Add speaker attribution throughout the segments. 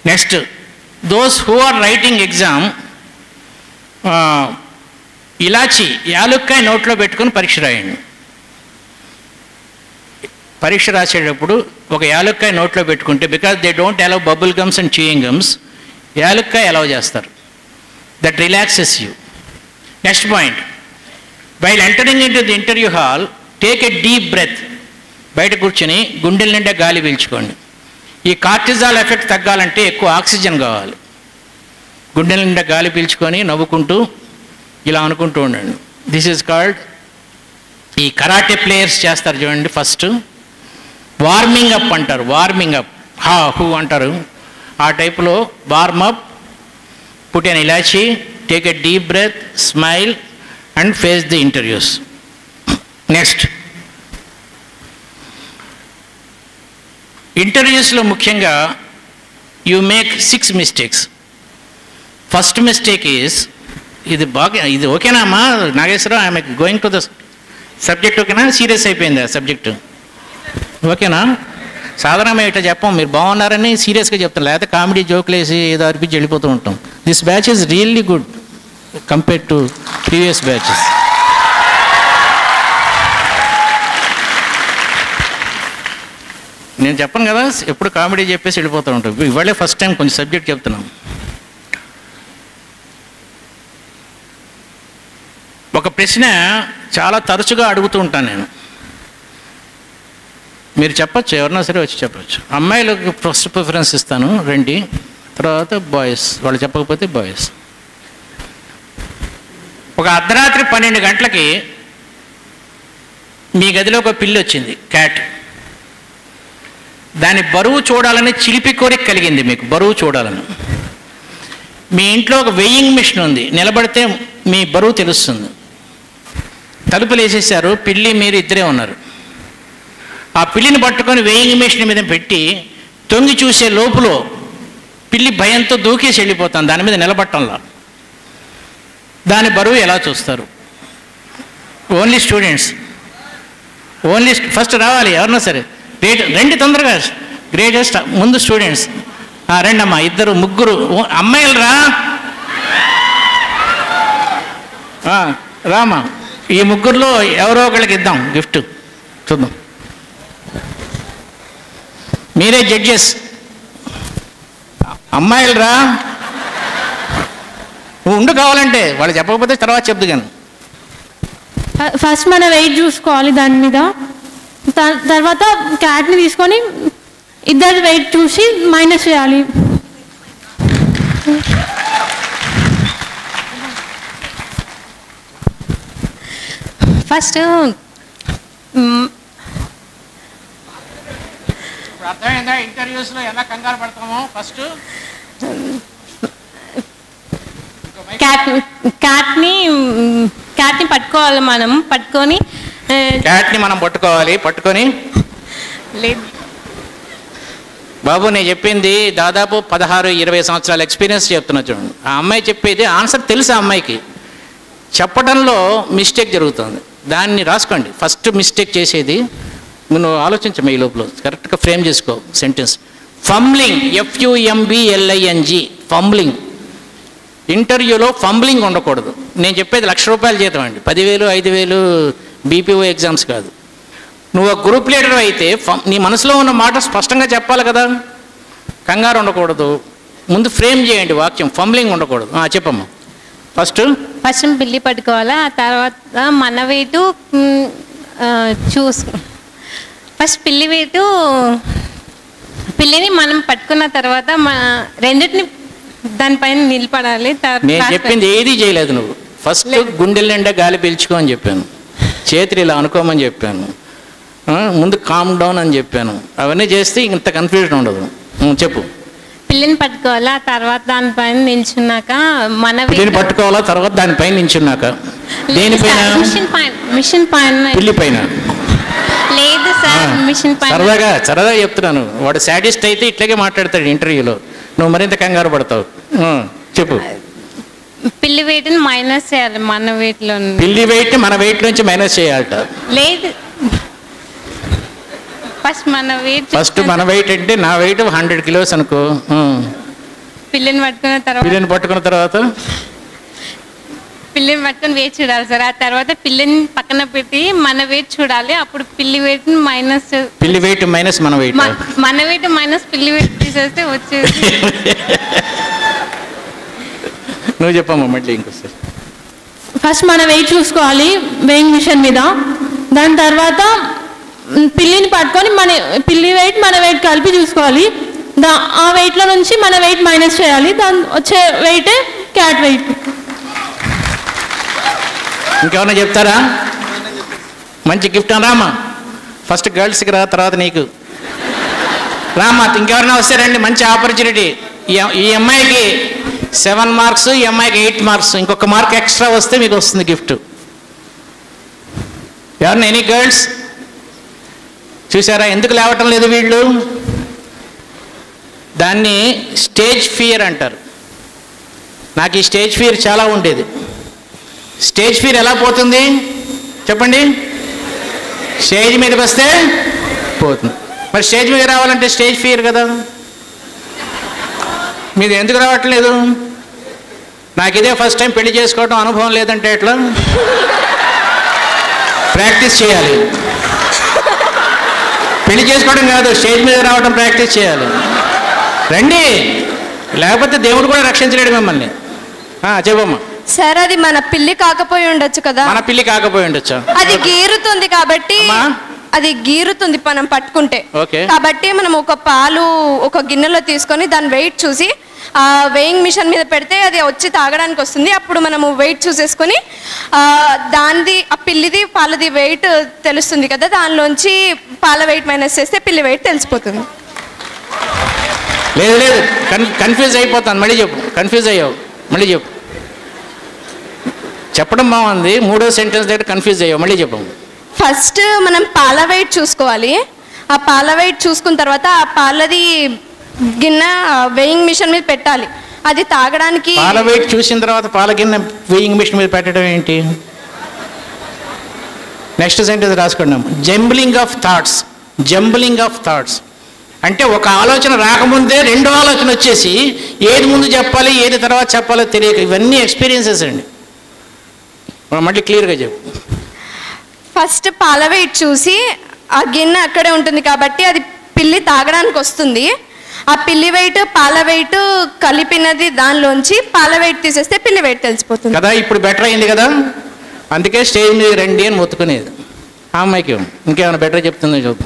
Speaker 1: Next those who are writing exam ఇలాచి యాలుక్కాయ నోట్లో పెట్టుకొని పరీక్ష రాయండి పరీక్ష రాసేటప్పుడు ఒక యాలుక్కాయ నోట్లో పెట్టుకుంటే because they don't allow bubble gums and chewing gums యాలుక్కాయ అలౌ చేస్తారు that relaxes you next point while entering into the interview hall take a deep breath బయట కూర్చొని గుండెల నిండా గాలి పీల్చుకోండి ఈ కార్టిజాల్ ఎఫెక్ట్ తగ్గాలంటే ఎక్కువ ఆక్సిజన్ కావాలి గుండెల నిండా గాలి పీల్చుకొని నవ్వుకుంటూ ఇలా అనుకుంటూ ఉండండి దిస్ ఈజ్ కాల్డ్ ఈ కరాటే ప్లేయర్స్ చేస్తారు చూడండి ఫస్ట్ వార్మింగ్ అప్ అంటారు వార్మింగ్ అప్ హా హూ అంటారు ఆ టైపులో warm up put an elaichi take a deep breath smile and face the interviews next ఇంటర్వ్యూస్లో ముఖ్యంగా you make six mistakes first mistake is ఇది బాగా ఇది ఓకేనా అమ్మా Nageswara Rao I'm going to the subject ఓకేనా సీరియస్ అయిపోయింది ఆ సబ్జెక్ట్ ఓకేనా సాధారణంగా ఇట్లా చెప్పం మీరు బాగున్నారని సీరియస్గా చెప్తాం లేకపోతే కామెడీ జోకులు వేసి ఏదో అర్పించి వెళ్ళిపోతూ ఉంటాం this batch is really good compare to previous batches నేను చెప్పను కదా ఎప్పుడు కామెడీ చెప్పేసి వెళ్ళిపోతూ ఉంటాం ఇవాళే ఫస్ట్ టైం కొంచెం సబ్జెక్ట్ చెప్తున్నాం ఒక ప్రశ్న చాలా తరచుగా అడుగుతూ ఉంటాను నేను మీరు చెప్పచ్చు ఎవరన్నా సరే వచ్చి చెప్పచ్చు అమ్మాయిలకు ఫస్ట్ ప్రిఫరెన్స్ ఇస్తాను రండి తర్వాత బాయ్స్ వాళ్ళు చెప్పకపోతే బాయ్స్ ఒక అర్ధరాత్రి పన్నెండు గంటలకి మీ గదిలో ఒక పిల్లి వచ్చింది క్యాట్ దాని బరువు చూడాలని చిలిపి కోరిక కలిగింది మీకు బరువు చూడాలని మీ ఇంట్లో ఒక వెయ్యింగ్ మిషన్ ఉంది నిలబడితే మీ బరువు తెలుస్తుంది తలుపులు వేసేసారు పిల్లి మీరు ఇద్దరే ఉన్నారు ఆ పిల్లిని పట్టుకొని వెయ్యింగ్ మిషన్ మీద పెట్టి తొంగి చూసే లోపులో పిల్లి భయంతో దూకేసి వెళ్ళిపోతాను దాని మీద నిలబట్టంలా దాని బరువు ఎలా చూస్తారు ఓన్లీ స్టూడెంట్స్ ఓన్లీ ఫస్ట్ రావాలి ఎవరన్నా సరే గ్రేట్ రండి తొందరగా గ్రేటెస్ట్ ముందు స్టూడెంట్స్ రండి అమ్మా ఇద్దరు ముగ్గురు ఓ- అమ్మాయిలు రా ఆ, రామా ఈ ముగ్గురులో ఎవరో ఒకళ్ళకి ఇద్దాం గిఫ్ట్ చూద్దాం మీరే జడ్జెస్ అమ్మాయిలు రా నువ్వు ఉండు కావాలంటే వాళ్ళు చెప్పకపోతే తర్వాత చెప్దు కానీ
Speaker 2: ఫస్ట్ మన వెయిట్ చూసుకోవాలి దాని మీద త- తర్వాత క్యాట్ని తీసుకొని ఇద్దరు వెయిట్ చూసి మైనస్ చేయాలి
Speaker 3: ఫస్ట్
Speaker 1: అర్థమైందా ఇంటర్వ్యూస్లో ఎలా కంగారు పడతామో ఫస్ట్
Speaker 3: క్యాట్ క్యాట్ని క్యాట్ని పట్టుకోవాలి మనం పట్టుకొని ఆ,
Speaker 1: క్యాట్ని మనం పట్టుకోవాలి పట్టుకొని
Speaker 3: లేదు
Speaker 1: బాబు నేను చెప్పింది దాదాపు పదహారు ఇరవై సంవత్సరాల ఎక్స్పీరియన్స్ చెప్తున్నా చూడండి ఆ అమ్మాయి చెప్పేది ఆన్సర్ తెలుసు ఆ అమ్మాయికి చెప్పడంలో మిస్టేక్ జరుగుతుంది దాన్ని రాసుకోండి ఫస్ట్ మిస్టేక్ చేసేది నువ్వు ఆలోచించము ఈ లోపల కరెక్ట్గా ఫ్రేమ్ చేసుకో సెంటెన్స్ ఫంబ్లింగ్ ఎఫ్యుఎంబిఎల్ఐఎన్జి ఫంబ్లింగ్ ఇంటర్వ్యూలో ఫంబ్లింగ్ ఉండకూడదు నేను చెప్పేది లక్ష రూపాయల జీతం అండి పదివేలు ఐదు వేలు బీపీఓ ఎగ్జామ్స్ కాదు నువ్వు ఒక గ్రూప్ లీడర్ అయితే ఫం- నీ మనసులో ఉన్న మాట స్పష్టంగా చెప్పాలి కదా కంగారు ఉండకూడదు ముందు ఫ్రేమ్ చేయండి వాక్యం ఫంబ్లింగ్ ఉండకూడదు ఆ, చెప్పమ్మా ఫస్ట్
Speaker 3: ఫస్ట్ పిల్లి పట్టుకోవాలా ఆ తర్వాత మన వెయిట్ చూసు ఫస్ట్ పిల్లి వెయిట్ పిల్లిని మనం పట్టుకున్న తర్వాత మన రెండింటిని దానిపైన నిలబడాలి తర్వాత
Speaker 1: నేను
Speaker 3: class
Speaker 1: చెప్పింది ఏది చేయలేదు నువ్వు ఫస్ట్ గుండెల నిండా గాలి పీల్చుకో అని చెప్పాను చేతులు ఇలా అనుకోమని చెప్పాను ఆ, ముందు కామ్ డౌన్ అని చెప్పాను అవన్నీ చేస్తే ఇంత కన్ఫ్యూజన్ ఉండదు ఉం, చెప్పు
Speaker 3: పిల్లిని పట్టుకోవాలా ఆ తర్వాత దానిపైన నిల్చున్నాక మన
Speaker 1: పిల్లిని పట్టుకోవాలా తర్వాత దానిపైన నించున్నాక దేనిపైన
Speaker 3: మిషన్ పైన మిషన్ పైన
Speaker 1: పిల్లి పైన
Speaker 3: లేదు సార్ మిషన్ పైన
Speaker 1: సరదాగా సరదాగా చెప్తున్నాను వాడు సాటిస్ట్ అయితే ఇట్లాగే మాట్లాడతాడు ఇంటర్వ్యూలో నువ్వు మరింత కంగారు పడతావు ఉం, చెప్పు
Speaker 3: పిల్లి వెయిట్ని మైనస్ చేయాలి మన వెయిట్లో
Speaker 1: పిల్లి వెయిట్ మన వెయిట్ నుంచి మైనస్ చేయాలట
Speaker 3: లేదు ఫస్ట్ మన వెయిట్
Speaker 1: ఫస్ట్ మన వెయిట్ అంటే నా వెయిట్ హండ్రెడ్ కిలోస్ అనుకో ఉం.
Speaker 3: పిల్లిని పట్టుకున్న తర్వాత
Speaker 1: పిల్లిని పట్టుకున్న తర్వాత
Speaker 3: పిల్లిని పట్టుకొని వెయిట్ చూడాలి సార్ ఆ తర్వాత పిల్లిని పక్కన పెట్టి మన వెయిట్ చూడాలి అప్పుడు పిల్లి వెయిట్ మైనస్
Speaker 1: పిల్లి వెయిట్ మైనస్ మన వెయిట్
Speaker 3: మన వెయిట్ మైనస్ పిల్లి వెయిట్ తీసేస్తే వచ్చేది
Speaker 1: నువ్వు చెప్పమ్మా మళ్ళీ ఇంకోసారి
Speaker 2: ఫస్ట్ మన వెయిట్ చూసుకోవాలి వెయింగ్ మిషన్ మీద దాని తర్వాత మ్, పిల్లిని పట్టుకొని మన పిల్లి వెయిట్ మన వెయిట్ కలిపి చూసుకోవాలి దా ఆ వెయిట్లో నుంచి మన వెయిట్ మైనస్ చేయాలి దాని వచ్చే వెయిటే క్యాట్ వెయిట్
Speaker 1: ఇంకేమన్నా చెప్తారా మంచి గిఫ్ట్ అని రామా ఫస్ట్ గర్ల్స్కి రా తర్వాత నీకు రామా ఇంకెవరైనా వస్తే రండి మంచి ఆపర్చునిటీ ఈ ఈ అమ్మాయికి సెవెన్ మార్క్స్ ఈ అమ్మాయికి ఎయిట్ మార్క్స్ ఇంకొక మార్క్ ఎక్స్ట్రా వస్తే మీకు వస్తుంది గిఫ్ట్ ఎవరన్నా ఎనీ గర్ల్స్ చూసారా ఎందుకు లేవటం లేదు వీళ్ళు దాన్ని స్టేజ్ ఫియర్ అంటారు నాకు ఈ స్టేజ్ ఫియర్ చాలా ఉండేది స్టేజ్ ఫియర్ ఎలా పోతుంది చెప్పండి స్టేజ్ మీదకి వస్తే పోతుంది మరి స్టేజ్ మీద రావాలంటే స్టేజ్ ఫియర్ కదా మీది ఎందుకు రావట్లేదు నాకు ఇదే ఫస్ట్ టైం పెళ్లి చేసుకోవడం అనుభవం లేదంటే ఎట్లా ప్రాక్టీస్ చేయాలి పెళ్లి చేసుకోవడం కాదు స్టేజ్ మీద రావడం ప్రాక్టీస్ చేయాలి రండి లేకపోతే దేవుడు కూడా రక్షించలేడు మిమ్మల్ని ఆ, చెప్పమ్మా
Speaker 4: సార్ అది మన పిల్లి కాకపోయి ఉండొచ్చు కదా
Speaker 1: మన పిల్లి కాకపోయి ఉండొచ్చా
Speaker 4: అది గీరుతుంది కాబట్టి
Speaker 1: అమ్మా?
Speaker 4: అది గీరుతుంది మనం పట్టుకుంటే
Speaker 1: ఓకే.
Speaker 4: కాబట్టి మనం ఒక పాలు ఒక గిన్నెలో తీసుకొని దాని వెయిట్ చూసి ఆ వెయింగ్ మిషన్ మీద పెడితే అది వచ్చి తాగడానికి వస్తుంది అప్పుడు మనము వెయిట్ చూసేసుకొని ఆ, దానిది ఆ పిల్లిది పాలది వెయిట్ తెలుస్తుంది కదా దానిలోంచి పాల వెయిట్ మైనస్ చేస్తే పిల్లి వెయిట్ తెలిసిపోతుంది
Speaker 1: లేదు లేదు కన్ కన్ఫ్యూజ్ అయిపోతాను మళ్ళీ చెప్పు కన్ఫ్యూజ్ అయ్యావు మళ్ళీ చెప్పు చెప్పడం బాగుంది మూడో సెంటెన్స్ దగ్గర కన్ఫ్యూజ్ అయ్యావు మళ్ళీ చెప్పు
Speaker 4: ఫస్ట్ మనం పాల వెయిట్ చూసుకోవాలి ఆ పాల వెయిట్ చూసుకున్న తర్వాత ఆ పాలది గిన్నె వెయింగ్ మిషన్ మీద పెట్టాలి అది తాగడానికి
Speaker 1: పాల వెయిట్ చూసిన తర్వాత పాల గిన్నె వెయింగ్ మిషన్ మీద పెట్టడం ఏంటి నెక్స్ట్ సెంటెన్స్ రాసుకోండి jumbling of thoughts jumbling of thoughts అంటే ఒక ఆలోచన రాకముందే రెండో ఆలోచన వచ్చేసి ఏది ముందు చెప్పాలి ఏది తర్వాత చెప్పాలో తెలియక ఇవన్నీ ఎక్స్పీరియన్సెస్ అండి మనం మళ్ళీ క్లియర్గా చెప్పు
Speaker 4: ఫస్ట్ పాల వెయిట్ చూసి ఆ గిన్నె అక్కడే ఉంటుంది కాబట్టి అది పిల్లి తాగడానికి వస్తుంది ఆ పిల్లి వెయిట్ పాల వెయిట్ కలిపినది దానిలోంచి పాల వెయిట్ తీసేస్తే పిల్లి వెయిట్ తెలిసిపోతుంది
Speaker 1: కదా ఇప్పుడు బెటర్ అయింది కదా అందుకే స్టేజ్ మీద రండి అని మొత్తుకునేది ఆ అమ్మాయికి ఇంకేమైనా బెటర్ చెప్తుందో చూద్దాం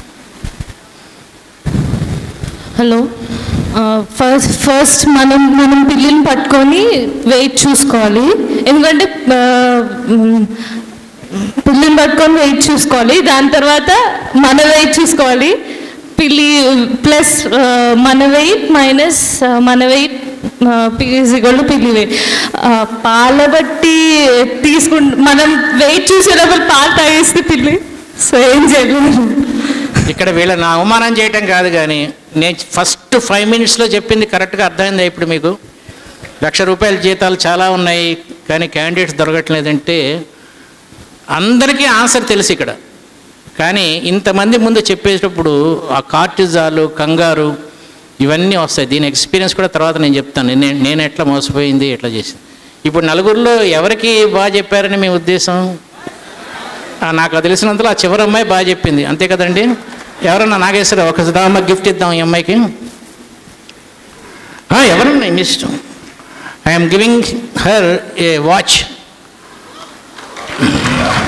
Speaker 5: హలో ఫస్ట్ ఫస్ట్ మనం మనం పిల్లిని పట్టుకొని వెయిట్ చూసుకోవాలి ఎందుకంటే ఆ, మ్, పిల్లిని పట్టుకొని వెయిట్ చూసుకోవాలి దాని తర్వాత మన వెయిట్ చూసుకోవాలి పిల్లి ప్లస్ మన వెయిట్ మైనస్ మన వెయిట్ ఈజ్గోళ్ళు పిల్లి వెయిట్ పాల బట్టి తీసుకు మనం వెయిట్ చూసేటప్పుడు పాలు తాగేస్తే పిల్లి సో ఏం చేయలేదు
Speaker 1: ఇక్కడ వీళ్ళని అవమానం చేయటం కాదు కానీ నేను ఫస్ట్ ఫైవ్ మినిట్స్లో చెప్పింది కరెక్ట్గా అర్థమైందా ఇప్పుడు మీకు లక్ష రూపాయల జీతాలు చాలా ఉన్నాయి కానీ క్యాండిడేట్స్ దొరకట్లేదంటే అందరికీ ఆన్సర్ తెలుసు ఇక్కడ కానీ ఇంతమంది ముందు చెప్పేటప్పుడు ఆ కార్టిజాలు కంగారు ఇవన్నీ వస్తాయి దీని ఎక్స్పీరియన్స్ కూడా తర్వాత నేను చెప్తాను నేను నేను ఎట్లా మోసపోయింది ఎట్లా చేసింది ఇప్పుడు నలుగురిలో ఎవరికి బాగా చెప్పారని మీ ఉద్దేశం ఆ, నాకు తెలిసినంతలో ఆ చివరి అమ్మాయి బాగా చెప్పింది అంతే కదండి ఎవరన్నా నాగేశ్వర ఒక సుధామ గిఫ్ట్ ఇద్దాం ఈ అమ్మాయికి ఆ, ఎవరన్నా మీ ఇష్టం I'm giving her a watch